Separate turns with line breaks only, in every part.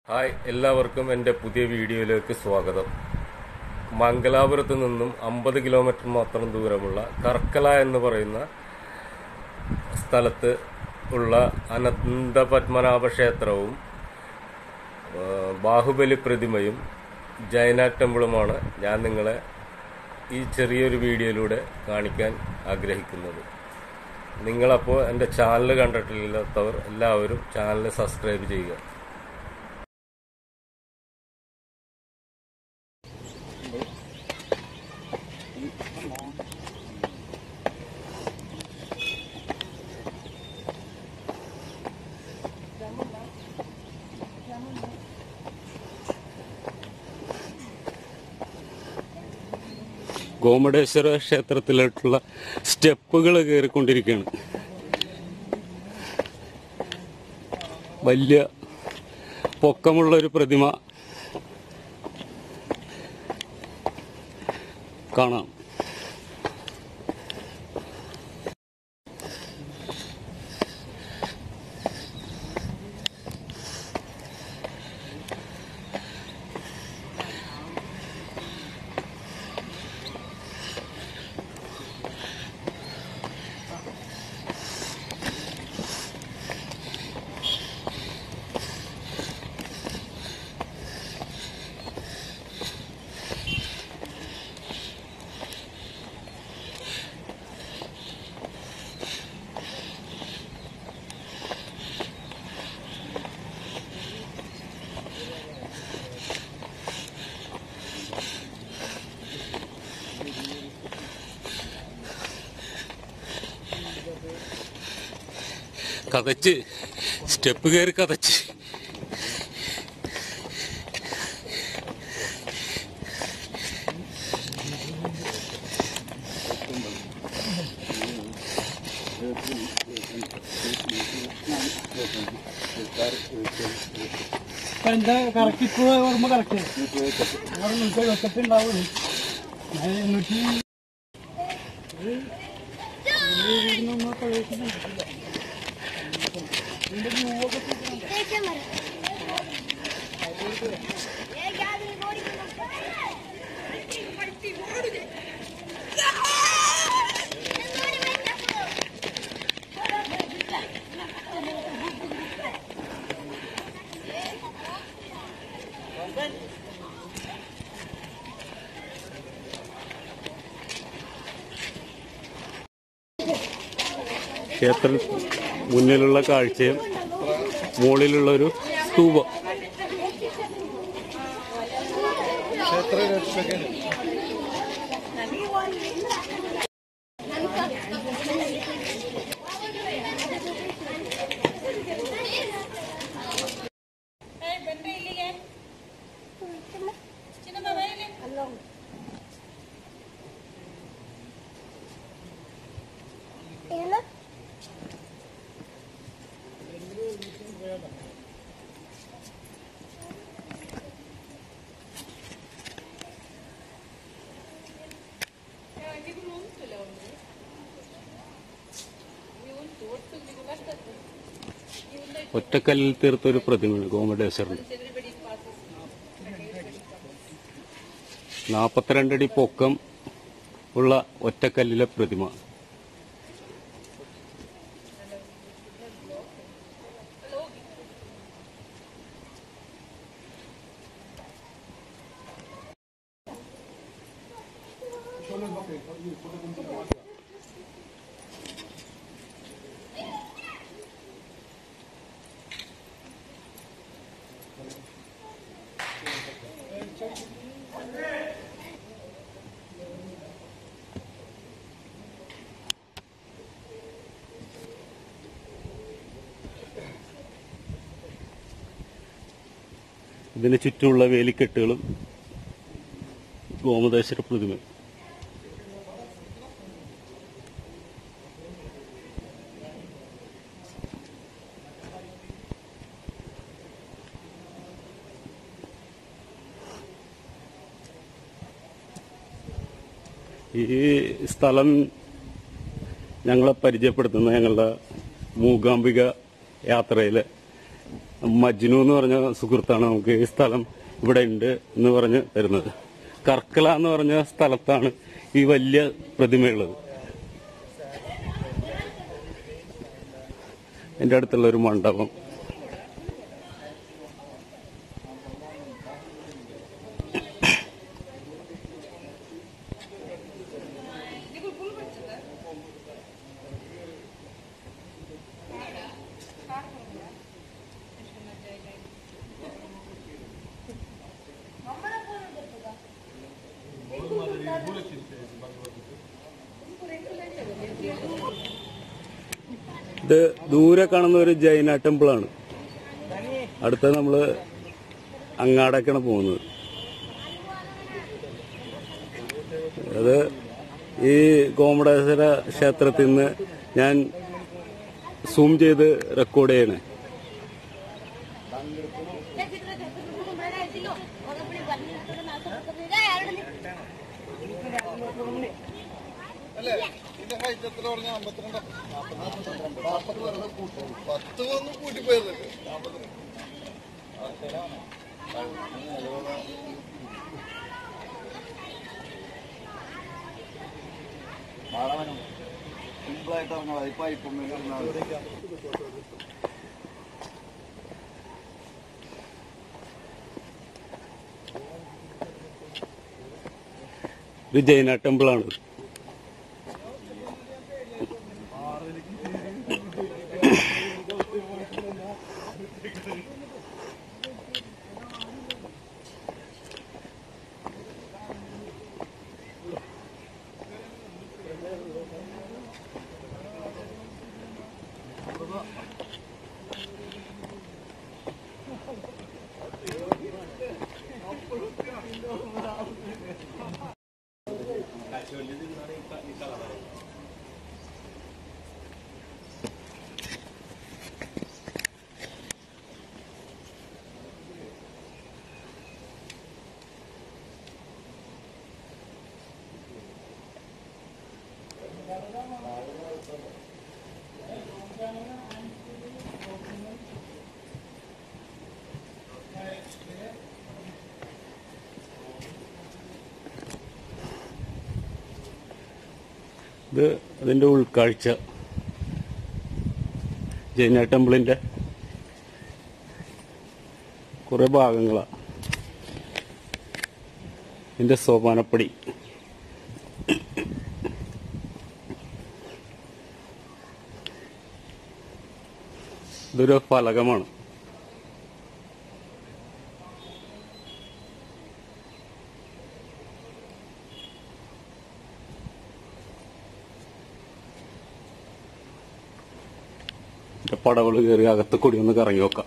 Hi എല്ലാവർക്കും എൻ്റെ പുതിയ വീഡിയോയിലേക്ക് സ്വാഗതം മംഗലാപുരത്ത് നിന്നും അമ്പത് കിലോമീറ്റർ മാത്രം ദൂരമുള്ള കർക്കല എന്ന് പറയുന്ന സ്ഥലത്ത് ഉള്ള അനന്തപത്മനാഭ ക്ഷേത്രവും ആ, ബാഹുബലി പ്രതിമയും ജൈന ടെമ്പിളുമാണ് ഞാൻ നിങ്ങളെ ഈ ചെറിയൊരു വീഡിയോയിലൂടെ കാണിക്കാൻ ആഗ്രഹിക്കുന്നത് നിങ്ങളപ്പോൾ എൻ്റെ ചാനൽ കണ്ടിട്ടില്ലാത്തവർ എല്ലാവരും ചാനൽ സബ്സ്ക്രൈബ് ചെയ്യുക ഗോമടേശ്വര ക്ഷേത്രത്തിലോട്ടുള്ള സ്റ്റെപ്പുകൾ കയറിക്കൊണ്ടിരിക്കുകയാണ് വലിയ പൊക്കമുള്ള ഒരു പ്രതിമ കാണാം കതച്ച് സ്റ്റെപ്പ് കയറി കതച്ച്
ഇപ്പൊ എന്താ കറക്റ്റ് ഇപ്പൊ ഓർമ്മ കറക്റ്റ് അവിടെ നൂറ്റി എഴുപത്തെട്ട് ഉണ്ടാവുള്ളൂ ഞാൻ എണ്ണൂറ്റി ഇത് ഇതിനൊന്നും പ്രവേശിക്കുന്നില്ല. ഇതിന്റെ view ഒക്കെ
ക്ഷേത്ര മുന്നിലുള്ള കാഴ്ചയും മുകളിലുള്ള ഒരു സ്തൂപം ഒറ്റക്കല്ലിൽ തീർത്തൊരു പ്രതിമയാണ് ഗോമടേശ്വരൻ നാൽപ്പത്തിരണ്ടടി പൊക്കം ഉള്ള ഒറ്റക്കല്ലിലെ പ്രതിമ ഇതിന് ചുറ്റുമുള്ള വേലിക്കെട്ടുകളും ഗോമതേശ്വര പ്രതിമ ഈ സ്ഥലം ഞങ്ങളെ പരിചയപ്പെടുത്തുന്ന ഞങ്ങളുടെ മൂകാംബിക യാത്രയിലെ മജ്നു എന്ന് പറഞ്ഞ സുഹൃത്താണ് നമുക്ക് ഈ സ്ഥലം ഇവിടെ ഉണ്ട് എന്ന് പറഞ്ഞ് തരുന്നത് കർക്കല എന്ന് പറഞ്ഞ സ്ഥലത്താണ് ഈ വലിയ പ്രതിമയുള്ളത് എന്റെ അടുത്തുള്ള ഒരു മണ്ഡപം ഇത് ദൂരെ കാണുന്ന ഒരു ജൈന ടെമ്പിൾ ആണ് അടുത്ത നമ്മള് അങ്ങാടേക്കാണ് പോകുന്നത് അത് ഈ കോമടേശ്വര ക്ഷേത്രത്തിൽ നിന്ന് ഞാൻ സൂം ചെയ്ത് റെക്കോർഡ് ചെയ്യണേ
ഇതിന്റെ ഹൈറ്റ് എത്ര പറഞ്ഞ അമ്പത്തിരണ്ട് നാൽപ്പത്തി പത്ത് വന്ന് കൂട്ടിപ്പോയത് സിമ്പിളായിട്ട് ഇറങ്ങാം ഇപ്പൊ ഇപ്പം
ഇത് ജൈന ടെമ്പിൾ ആണ് ഇത് അതിന്റെ ഉൾക്കാഴ്ച ജൈന ടെമ്പിളിന്റെ കുറെ ഭാഗങ്ങളാ ഇതിന്റെ സോപാനപ്പടി ഇതൊരു ഫലകമാണ് ഇതിന്റെ പടവുകൾ കയറി അകത്ത് കൂടി ഒന്ന് കറങ്ങി നോക്കാം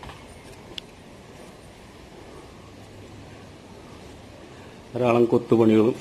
ധാരാളം കൊത്തുപണികളും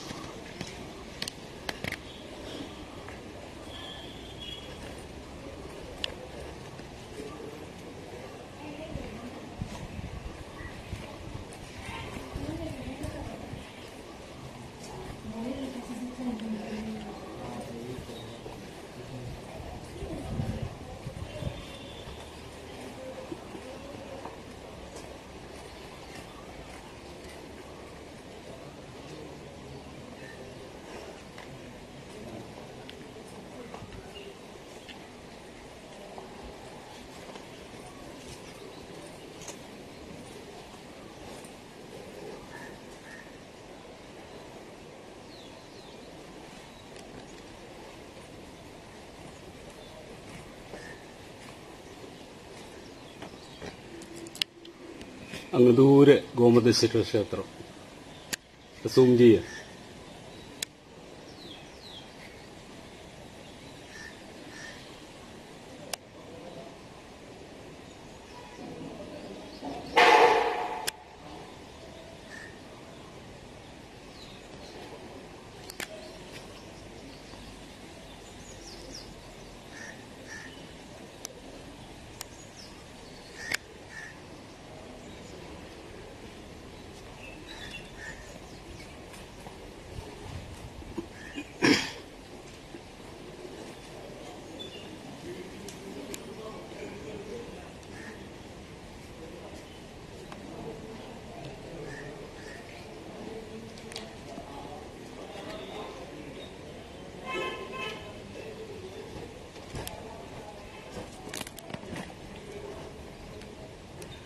അങ്ങ് ദൂരെ ഗോമതേശ്വര ക്ഷേത്രം സൂം ചെയ്യാം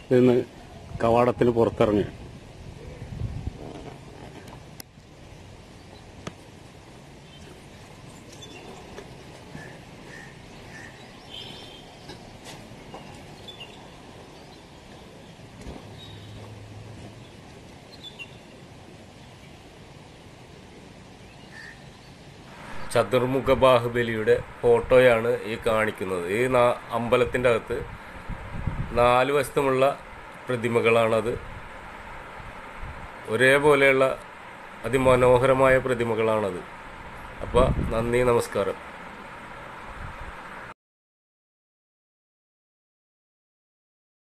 ഇന്ന് കവാടത്തിന് പുറത്തിറങ്ങി ചതുർമുഖ ബാഹുബലിയുടെ ഫോട്ടോയാണ് ഈ കാണിക്കുന്നത് ഈ നാ- അമ്പലത്തിന്റെ അകത്ത് നാല് വശത്തുമുള്ള പ്രതിമകളാണത് ഒരേപോലെയുള്ള അതിമനോഹരമായ പ്രതിമകളാണത് അപ്പോൾ നന്ദി നമസ്കാരം